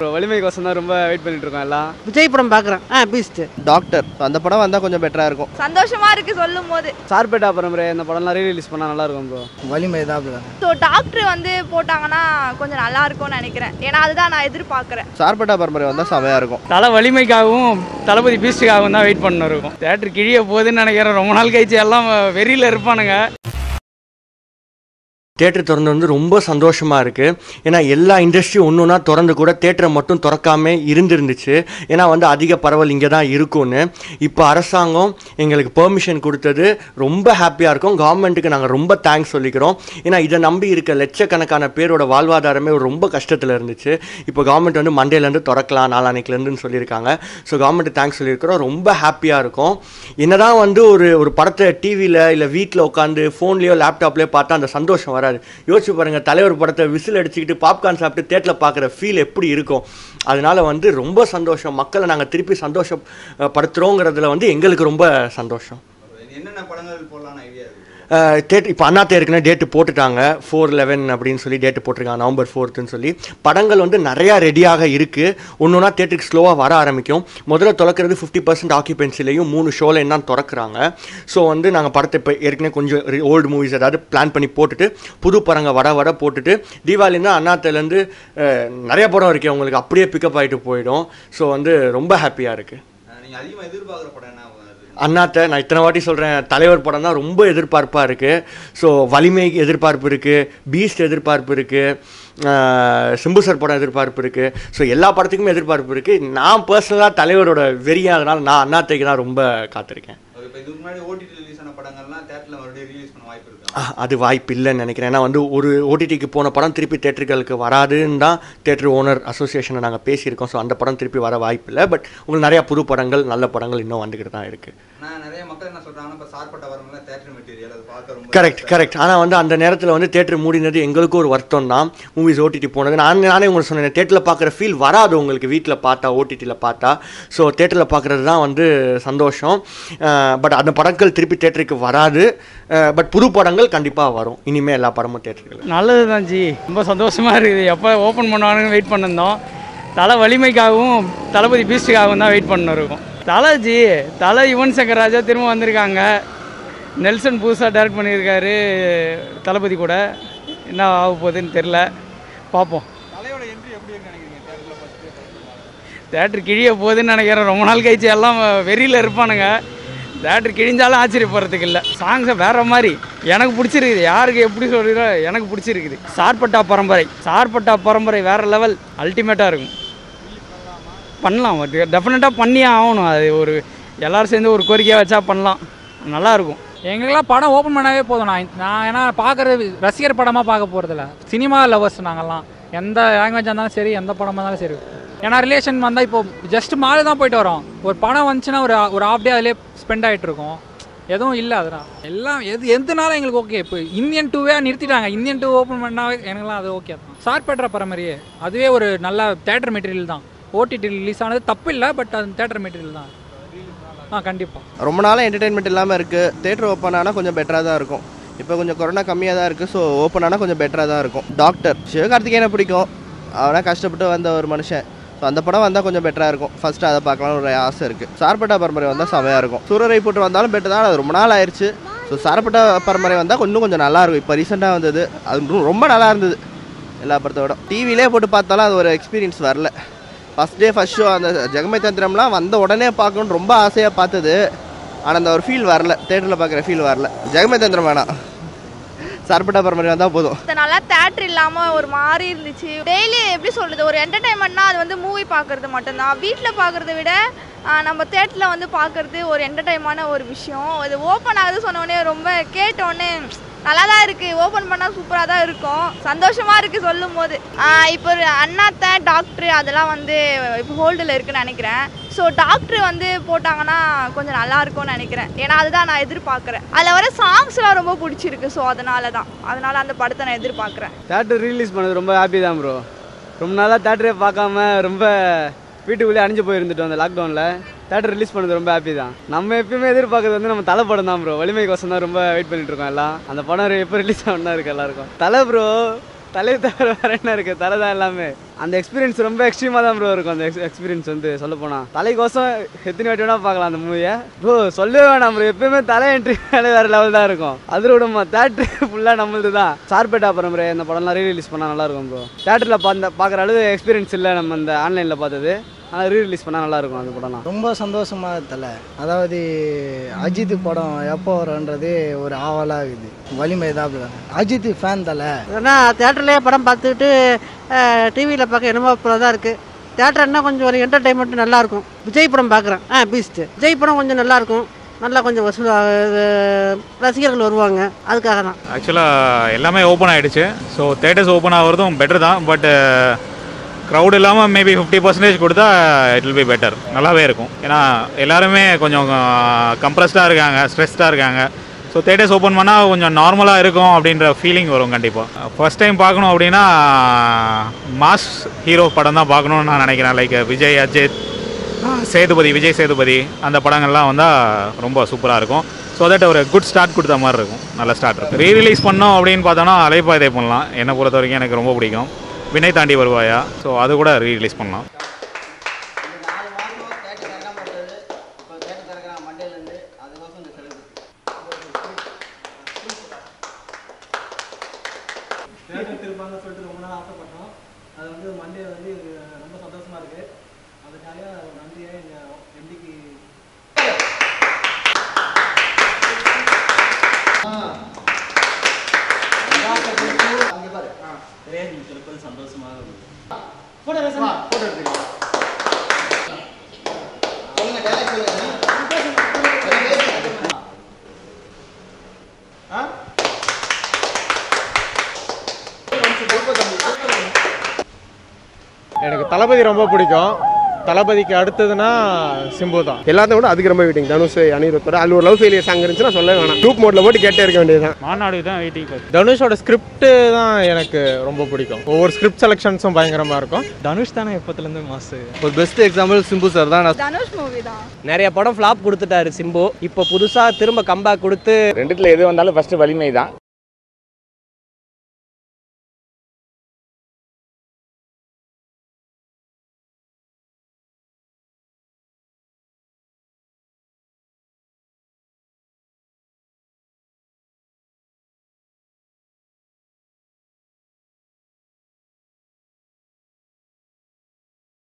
Bro வலிமைக்கோசம் தான் ரொம்ப wait பண்ணிட்டு இருக்கோம் எல்லாம் விஜய் படம் பார்க்குறேன் ஆ பீஸ்ட் டாக்டர் அந்த படம் வந்தால் கொஞ்சம் பெட்டராக இருக்கும் சந்தோஷமா இருக்கு சொல்லும் போது சார்பேட்டா பரம்பரை இந்த படம்லாம் ரீ ரிலீஸ் பண்ணால் நல்லா இருக்கும் ப்ரோ வலிமை தான் ஸோ டாக்டர் வந்து போட்டாங்கன்னா கொஞ்சம் நல்லா இருக்கும்னு நினைக்கிறேன் ஏன்னா அதுதான் நான் எதிர்பார்க்குறேன் சார்பட்டா பரம்பரை வந்தால் செமையாக இருக்கும் தலை வலிமைக்காகவும் தளபதி பீஸ்டுக்காகவும் தான் வெயிட் பண்ண இருக்கும் தேட்டர் கிழிய போகுதுன்னு நினைக்கிறேன் ரொம்ப நாள் கழிச்சு எல்லாம் வெறியில் இருப்பானுங்க தேட்டர் திறந்து வந்து ரொம்ப சந்தோஷமாக இருக்குது ஏன்னா எல்லா இண்டஸ்ட்ரியும் ஒன்று ஒன்றா திறந்து கூட தேட்டரை மட்டும் திறக்காம இருந்திருந்துச்சு ஏன்னா வந்து அதிக பரவல் இங்கே தான் இருக்கும்னு இப்போ அரசாங்கம் எங்களுக்கு பெர்மிஷன் கொடுத்தது ரொம்ப ஹாப்பியாக இருக்கும் கவர்மெண்ட்டுக்கு நாங்கள் ரொம்ப தேங்க்ஸ் சொல்லிக்கிறோம் ஏன்னா இதை நம்பி இருக்க லட்சக்கணக்கான பேரோட வாழ்வாதாரமே ஒரு ரொம்ப கஷ்டத்தில் இருந்துச்சு இப்போ கவர்மெண்ட் வந்து மண்டேலேருந்து திறக்கலாம் நாளானைக்குலேருந்துன்னு சொல்லியிருக்காங்க ஸோ கவர்மெண்ட் தேங்க்ஸ் சொல்லியிருக்கிறோம் ரொம்ப ஹாப்பியாக இருக்கும் என்னதான் வந்து ஒரு ஒரு படத்தை டிவியில் இல்லை வீட்டில் உட்காந்து ஃபோன்லேயோ லேப்டாப்லேயோ பார்த்தா அந்த சந்தோஷம் வராது யோசிச்சு பாருங்கள் தலைவர் படத்தை விசில் அடிச்சுக்கிட்டு பாப்கார்ன் சாப்பிட்டு தேட்டரில் பார்க்குற ஃபீல் எப்படி இருக்கும் அதனால வந்து ரொம்ப சந்தோஷம் மக்களை நாங்கள் திருப்பி சந்தோஷப்படுத்துகிறோங்கிறதுல வந்து எங்களுக்கு ரொம்ப சந்தோஷம் என்னென்ன படங்கள் போடலாம்னு ஐடியா இருக்கு டேட் இப்போ அண்ணாத்த ஏற்கனவே டேட்டு போட்டுட்டாங்க ஃபோர் லெவன் அப்படின்னு சொல்லி டேட்டு போட்டிருக்காங்க நவம்பர் ஃபோர்த்துன்னு சொல்லி படங்கள் வந்து நிறையா ரெடியாக இருக்குது ஒன்று ஒன்றா தேட்டருக்கு ஸ்லோவாக வர ஆரம்பிக்கும் முதல்ல திறக்கிறது ஃபிஃப்டி பர்சன்ட் ஆக்கியபென்சிலையும் மூணு ஷோலையும் தான் திறக்கிறாங்க ஸோ வந்து நாங்கள் படத்தை இப்போ ஏற்கனவே கொஞ்சம் ஓல்டு மூவிஸ் ஏதாவது பிளான் பண்ணி போட்டுட்டு புது படங்க வர வர போட்டுட்டு தீபாவளின்னா அண்ணாத்துலேருந்து நிறைய படம் இருக்கே உங்களுக்கு அப்படியே பிக்கப் ஆகிட்டு போயிடும் ஸோ வந்து ரொம்ப ஹாப்பியாக இருக்குது நீங்க அதிகமா எதிர்பார்க்குற படம் என்ன அது? அண்ணாத்த நான் இத்தனை வாட்டி சொல்கிறேன் தலைவர் படம் தான் ரொம்ப எதிர்பார்ப்பாக இருக்குது ஸோ வலிமை எதிர்பார்ப்பு இருக்குது பீஸ்ட் எதிர்பார்ப்பு இருக்குது சிம்பு சார் படம் எதிர்பார்ப்பு இருக்குது ஸோ எல்லா படத்துக்குமே எதிர்பார்ப்பு இருக்குது நான் பர்சனலாக தலைவரோட வெறியாதனால நான் அண்ணாத்தைக்கு தான் ரொம்ப காத்திருக்கேன் இப்போ இதுக்கு முன்னாடி ஓடிடி ரிலீஸ் ஆன படங்கள்லாம் தேட்டரில் மறுபடியும் ரிலீஸ் பண்ண வாய்ப்பு இருக்கா ஆஹ், அது வாய்ப்பு இல்லைன்னு நினைக்கிறேன் ஏன்னா வந்து ஒரு ஓடிடிக்கு போன படம் திருப்பி தேட்டர்களுக்கு வராதுன்னு தான் தேட்டர் ஓனர் அசோசியேஷனை நாங்கள் பேசியிருக்கோம் ஸோ அந்த படம் திருப்பி வர வாய்ப்பு இல்லை பட் உங்களுக்கு நிறையா புது படங்கள் நல்ல படங்கள் இன்னும் வந்துக்கிட்டு தான் இருக்குது ஆனால் நிறைய மக்கள் என்ன சொல்றாங்கன்னா இப்போ சார்பட்ட வரவங்கள தேட்டர் மெட்டீரியல் அது பார்க்க ரொம்ப கரெக்ட் கரெக்ட் ஆனால் வந்து அந்த நேரத்தில் வந்து தேட்டர் மூடினது எங்களுக்கும் ஒரு வருத்தம் தான் மூவிஸ் ஓடிடி போனது நான் நானே உங்களுக்கு சொன்னேன் தேட்டரில் பார்க்குற ஃபீல் வராது உங்களுக்கு வீட்டில் பார்த்தா ஓடிடியில் பார்த்தா ஸோ தேட்டரில் பார்க்குறது தான் வந்து சந்தோஷம் பட் அந்த படங்கள் திருப்பி தேட்டருக்கு வராது பட் புது படங்கள் கண்டிப்பாக வரும் இனிமேல் எல்லா படமும் தேட்டருக்கு நல்லது தான் ஜி ரொம்ப சந்தோஷமாக இருக்குது எப்போ ஓப்பன் பண்ணுவானுன்னு வெயிட் பண்ணிருந்தோம் தலை வலிமைக்காகவும் தளபதி பீஸ்டுக்காகவும் தான் வெயிட் பண்ண இருக்கும் தலை ஜி தலை யுவன் சங்கர் ராஜா திரும்ப வந்திருக்காங்க நெல்சன் புதுசாக டைரக்ட் பண்ணியிருக்காரு தளபதி கூட என்ன ஆக போகுதுன்னு தெரில பார்ப்போம் தேட்டர் கிழிய போகுதுன்னு நினைக்கிறேன் ரொம்ப நாள் கழிச்சு எல்லாம் வெறியில் இருப்பானுங்க தேட்டர் கிழிஞ்சாலும் ஆச்சரியப்படுறதுக்கு இல்லை சாங்ஸை வேற மாதிரி எனக்கு பிடிச்சிருக்குது யாருக்கு எப்படி சொல்கிறீங்களோ எனக்கு பிடிச்சிருக்குது சார்பட்டா பரம்பரை சார்பட்டா பரம்பரை வேற லெவல் அல்டிமேட்டாக இருக்கும் பண்ணலாம் டெஃபினட்டாக பண்ணியே ஆகணும் அது ஒரு எல்லாரும் சேர்ந்து ஒரு கோரிக்கையாக வச்சா பண்ணலாம் நல்லாயிருக்கும் எங்களுக்கெல்லாம் படம் ஓப்பன் பண்ணாவே போதும் நான் நான் ஏன்னா பார்க்குறது ரசிகர் படமாக பார்க்க போகிறதில்ல சினிமா லவர்ஸ் நாங்கள்லாம் எந்த லாங்குவேஜாக இருந்தாலும் சரி எந்த படமாக இருந்தாலும் சரி ஏன்னா ரிலேஷன் வந்தால் இப்போ ஜஸ்ட் மாலு தான் போயிட்டு வரோம் ஒரு படம் வந்துச்சுன்னா ஒரு ஒரு ஹாஃப் டே அதிலே ஸ்பெண்ட் ஆகிட்டு இருக்கோம் எதுவும் இல்லை அதெல்லாம் எல்லாம் எது எதுனாலும் எங்களுக்கு ஓகே இப்போ இந்தியன் டூவே நிறுத்திட்டாங்க இந்தியன் டூ ஓப்பன் பண்ணாவே எனக்குலாம் அது ஓகே தான் சார்பேட்ரா பரம்பரையே அதுவே ஒரு நல்ல தேட்டர் மெட்டீரியல் தான் ஓடிடி ரிலீஸ் ஆனது தப்பு இல்லை பட் அது தேட்டர் மெட்டீரியல் தான் ஆ கண்டிப்பாக ரொம்ப நாளாக என்டர்டெயின்மெண்ட் இல்லாமல் இருக்குது தேட்டர் ஓப்பன் ஆனால் கொஞ்சம் பெட்டராக தான் இருக்கும் இப்போ கொஞ்சம் கொரோனா கம்மியாக தான் இருக்குது ஸோ ஓப்பன் ஆனால் கொஞ்சம் பெட்டராக தான் இருக்கும் டாக்டர் சிவகார்த்திகேயனை பிடிக்கும் அவனா கஷ்டப்பட்டு வந்த ஒரு மனுஷன் ஸோ அந்த படம் வந்தால் கொஞ்சம் பெட்டராக இருக்கும் ஃபர்ஸ்ட் அதை பார்க்கலாம்னு ஒரு ஆசை இருக்குது சார்பட்டா பரம்பரை வந்தால் செமையாக இருக்கும் சூரரை போட்டு வந்தாலும் பெட்டர் தான் அது ரொம்ப நாள் ஆயிடுச்சு ஸோ சார்பட்டா பரம்பரை வந்தால் இன்னும் கொஞ்சம் நல்லா இருக்கும் இப்போ ரீசெண்டாக வந்தது அது ரொ- ரொம்ப நல்லா இருந்தது எல்லா படத்தை விட டிவிலே போட்டு பார்த்தாலும் அது ஒரு எக்ஸ்பீரியன்ஸ் வரல ஃபஸ்ட் டே ஃபஸ்ட் ஷோ அந்த ஜெகமை தந்திரம்லாம் வந்த உடனே பார்க்கணும்னு ரொம்ப ஆசையாக பார்த்தது ஆனால் அந்த ஒரு ஃபீல் வரல தேட்டரில் பார்க்குற ஃபீல் வரல ஜெகமை தந்திரம் வேணாம் சார்பட்டா பரம்பரை வந்தால் போதும் அதனால தேட்டர் இல்லாம ஒரு மாதிரி இருந்துச்சு டெய்லி எப்படி சொல்றது ஒரு என்டர்டைன்மெண்ட்னா அது வந்து மூவி பார்க்கறது மட்டும்தான் வீட்டில் பார்க்கறத விட ஆ, நம்ம தேட்டரில் வந்து பார்க்கறது ஒரு என்டர்டைமான ஒரு விஷயம் அது ஓப்பன் ஆகுது சொன்னோடனே ரொம்ப கேட்டோடனே நல்லா தான் இருக்கு ஓப்பன் பண்ணால் சூப்பராக தான் இருக்கும் சந்தோஷமா இருக்கு சொல்லும் போது ஆ, இப்போ ஒரு அண்ணாத்த டாக்டர் அதெல்லாம் வந்து இப்போ ஹோல்டில் இருக்குன்னு நினைக்கிறேன் ஸோ டாக்டர் வந்து போட்டாங்கன்னா கொஞ்சம் நல்லா இருக்கும்னு நினைக்கிறேன் ஏன்னா அதுதான் நான் எதிர்பார்க்குறேன் அதில் வர சாங்ஸ்லாம் ரொம்ப பிடிச்சிருக்கு ஸோ அதனால தான் அதனால அந்த படத்தை நான் எதிர்பார்க்குறேன் தேட்டர் ரிலீஸ் பண்ணது ரொம்ப ஹாப்பி தான் ப்ரோ ரொம்ப நாளாக தேட்டரே பார்க்காம ரொம்ப வீட்டுக்குள்ளேயே அணிஞ்சு போயிருந்துட்டோம் அந்த லாக்டவுனில் தேட்டர் ரிலீஸ் பண்ணது ரொம்ப ஹாப்பி தான் நம்ம எப்பயுமே எதிர்பார்க்கறது வந்து நம்ம தலை படம் தான் ப்ரோ வலிமைக்கோசம் தான் ரொம்ப வெயிட் பண்ணிட்டு இருக்கோம் எல்லாம் அந்த படம் எப்போ ரிலீஸ் ஆகணும் தான் இருக்கு எல்லாருக்கும் தலை ப்ரோ தலையை தவிர வேற என்ன இருக்குது தலை தான் எல்லாமே அந்த எக்ஸ்பீரியன்ஸ் ரொம்ப எக்ஸ்ட்ரீமாக தான் ப்ரோ இருக்கும் அந்த எக்ஸ்பீரியன்ஸ் வந்து சொல்ல போனால் தலைக்கோசம் எத்தனை வாட்டி வேணா பார்க்கலாம் அந்த மூவியை ப்ரோ சொல்லவே வேணாம் ப்ரோ எப்பயுமே தலை என்ட்ரி வேலை வேறு லெவல் தான் இருக்கும் அது விடமா தேட்ரு ஃபுல்லாக நம்மளது தான் சார்பேட்டா அப்புறம் ப்ரோ இந்த படம்லாம் ரீ ரிலீஸ் பண்ணால் நல்லாயிருக்கும் ப்ரோ தேட்டரில் பார்த்த பார்க்குற அளவு எக்ஸ்பீரியன்ஸ் இல்லை நம்ம இந்த ஆன்லைனில் பார்த்தது ஆனால் ரீ ரிலீஸ் பண்ணால் நல்லாயிருக்கும் அந்த படம்லாம் ரொம்ப சந்தோஷமாக தலை அதாவது அஜித் படம் எப்போ வரும்ன்றது ஒரு ஆவலாக இருக்குது வலிமை தான் அஜித் ஃபேன் தலை ஏன்னா தேட்டர்லேயே படம் பார்த்துக்கிட்டு டிவியில் பார்க்க என்னமோ போல தான் இருக்குது தேட்டர் என்ன கொஞ்சம் ஒரு என்டர்டைன்மெண்ட் நல்லாயிருக்கும் விஜய் படம் பார்க்குறேன் ஆ பீஸ்ட்டு விஜய் படம் கொஞ்சம் நல்லாயிருக்கும் நல்லா கொஞ்சம் வசூல் ரசிகர்கள் வருவாங்க அதுக்காக தான் ஆக்சுவலாக எல்லாமே ஓப்பன் ஆகிடுச்சு ஸோ தேட்டர்ஸ் ஓப்பன் ஆகிறதும் பெட்டர் தான் பட் க்ரௌட் இல்லாமல் மேபி ஃபிஃப்டி பர்சன்டேஜ் கொடுத்தா இட் வில் பி பெட்டர் நல்லாவே இருக்கும் ஏன்னா எல்லாருமே கொஞ்சம் கம்ப்ரஸ்டாக இருக்காங்க ஸ்ட்ரெஸ்டாக இருக்காங்க ஸோ தேட்டர்ஸ் ஓப்பன் பண்ணால் கொஞ்சம் நார்மலாக இருக்கும் அப்படின்ற ஃபீலிங் வரும் கண்டிப்பாக ஃபர்ஸ்ட் டைம் பார்க்கணும் அப்படின்னா மாஸ் ஹீரோ படம் தான் பார்க்கணுன்னு நான் நினைக்கிறேன் லைக் விஜய் அஜித் சேதுபதி விஜய் சேதுபதி அந்த படங்கள்லாம் வந்தால் ரொம்ப சூப்பராக இருக்கும் ஸோ தட் ஒரு குட் ஸ்டார்ட் கொடுத்த மாதிரி இருக்கும் நல்ல ஸ்டார்ட் இருக்கும் ரீ ரிலீஸ் பண்ணோம் அப்படின்னு பார்த்தோன்னா அலைப்பாய்தை பண்ணலாம் என்னை பொறுத்த வரைக்கும் எனக்கு ரொம்ப பிடிக்கும் வினை தாண்டி வருவாயா ஸோ அது கூட ரீ ரிலீஸ் பண்ணலாம் திருப்பாங்க சொல்லிட்டு ரொம்ப நாள் ஆசைப்பட்டோம் அது வந்து மண்டே வந்து ரொம்ப சந்தோஷமா இருக்கு அதுக்காக நன்றியை எங்கள் எம்பிக்கு எனக்கு தளபதி ரொம்ப பிடிக்கும் தளபதிக்கு அடுத்ததுன்னா சிம்பு தான் எல்லாத்தையும் விட அதுக்கு ரொம்ப வெயிட்டிங் தனுஷ் அனிருத்தோட அதில் ஒரு லவ் ஃபெயிலியர் சாங் இருந்துச்சுன்னா சொல்ல வேணாம் டூப் மோட்ல போட்டு கேட்டே இருக்க வேண்டியதுதான் மாநாடு தான் வெயிட்டிங் தனுஷோட ஸ்கிரிப்ட் தான் எனக்கு ரொம்ப பிடிக்கும் ஒவ்வொரு ஸ்கிரிப்ட் செலெக்ஷன்ஸும் பயங்கரமாக இருக்கும் தனுஷ் தானே எப்பத்துலேருந்து மாசு ஒரு பெஸ்ட் எக்ஸாம்பிள் சிம்பு சார் தான் தனுஷ் மூவி தான் நிறைய படம் ஃப்ளாப் கொடுத்துட்டாரு சிம்பு இப்போ புதுசாக திரும்ப கம்பேக் கொடுத்து ரெண்டுத்துல எது வந்தாலும் ஃபர்ஸ்ட் வலிமை தான்